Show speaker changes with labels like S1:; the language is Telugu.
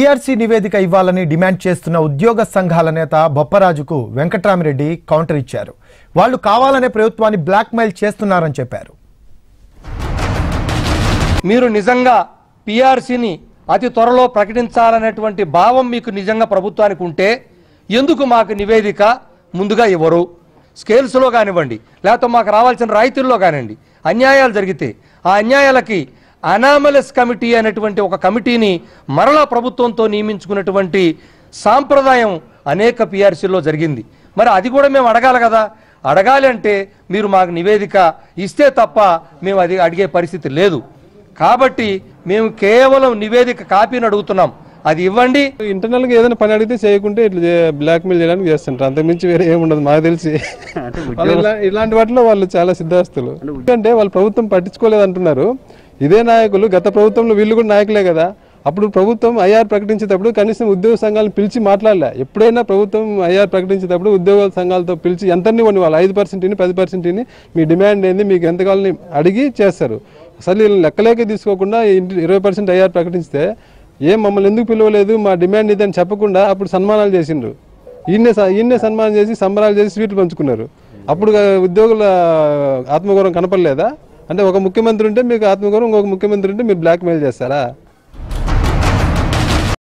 S1: పీఆర్సీ నివేదిక ఇవ్వాలని డిమాండ్ చేస్తున్న ఉద్యోగ సంఘాల నేత బొప్పరాజుకు వెంకట్రామిరెడ్డి కౌంటర్ ఇచ్చారు వాళ్ళు కావాలనే ప్రభుత్వాన్ని బ్లాక్మెయిల్ చేస్తున్నారని చెప్పారు
S2: మీరు నిజంగా పిఆర్సీని అతి త్వరలో ప్రకటించాలనేటువంటి భావం మీకు నిజంగా ప్రభుత్వానికి ఉంటే ఎందుకు మాకు నివేదిక ముందుగా ఇవ్వరు స్కేల్స్లో కానివ్వండి లేకపోతే మాకు రావాల్సిన రాయితీల్లో కానివ్వండి అన్యాయాలు జరిగితే ఆ అన్యాయాలకి అనామలస్ కమిటీ అనేటువంటి ఒక కమిటీని మరలా ప్రభుత్వంతో నియమించుకున్నటువంటి సాంప్రదాయం అనేక పిఆర్సీల్లో జరిగింది మరి అది కూడా మేము అడగాలి కదా అడగాలి అంటే మీరు మాకు నివేదిక ఇస్తే తప్ప మేము అది అడిగే పరిస్థితి లేదు కాబట్టి మేము కేవలం నివేదిక కాపీని అడుగుతున్నాం అది ఇవ్వండి
S3: ఇంటర్నల్ గా ఏదైనా పని అడిగితే చేయకుంటే ఇట్లా బ్లాక్ మెయిల్ చేయడానికి చేస్తుంటారు అంతకుమించి వేరే ఏముండదు మాకు తెలిసి వాళ్ళు ఇలా- ఇలాంటి వాటిలో వాళ్ళు చాలా సిద్ధాస్తులు ఎందుకంటే వాళ్ళు ప్రభుత్వం పట్టించుకోలేదు అంటున్నారు ఇదే నాయకులు గత ప్రభుత్వంలో వీళ్ళు కూడా నాయకులే కదా అప్పుడు ప్రభుత్వం ఐఆర్ ప్రకటించేటప్పుడు కనీసం ఉద్యోగ సంఘాలను పిలిచి మాట్లాడలే ఎప్పుడైనా ప్రభుత్వం ఐఆర్ ప్రకటించేటప్పుడు ఉద్యోగ సంఘాలతో పిలిచి ఎంతని కొన్ని వాళ్ళు ఐదు పర్సెంట్ పది పర్సెంట్ మీ డిమాండ్ ఏంది మీకు ఎంత కావాలని అడిగి చేస్తారు అసలు వీళ్ళు లెక్కలేకే తీసుకోకుండా ఇంటి- ఇరవై పర్సెంట్ ఐఆర్ ప్రకటిస్తే ఏం మమ్మల్ని ఎందుకు పిలవలేదు మా డిమాండ్ ఇదని చెప్పకుండా అప్పుడు సన్మానాలు చేసిండ్రు ఈయన్నే స- ఈయన్నే సన్మానం చేసి సంబరాలు చేసి స్వీట్లు పంచుకున్నారు అప్పుడు గా- ఉద్యోగుల ఆత్మగౌరవం కనపడలేదా అంటే ఒక ముఖ్యమంత్రి ఉంటే మీకు ఆత్మగౌరవం ఇంకొక ముఖ్యమంత్రి ఉంటే మీరు బ్లాక్ మెయిల్ చేస్తారా